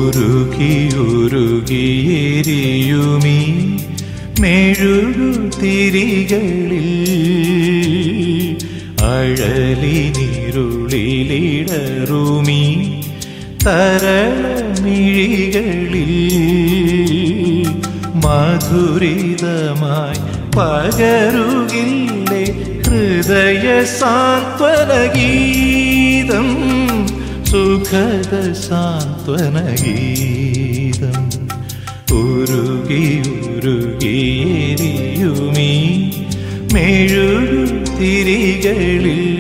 ഉരുകിയുരുകിയെരിയുമീ മെഴുകു തിരികളിൽ അഴലിനിരുളിലിടറുമീ തരമിഴികളിൽ മധുരിതമായി പകരുകില്ലേ ഹൃദയ സാന്ത്വനഗീതം സുഖദ സാന്ത്വനഗീതം ഉരുകി ഉരുകിയെരിയുമീ മെഴുകു തിരികളിൽ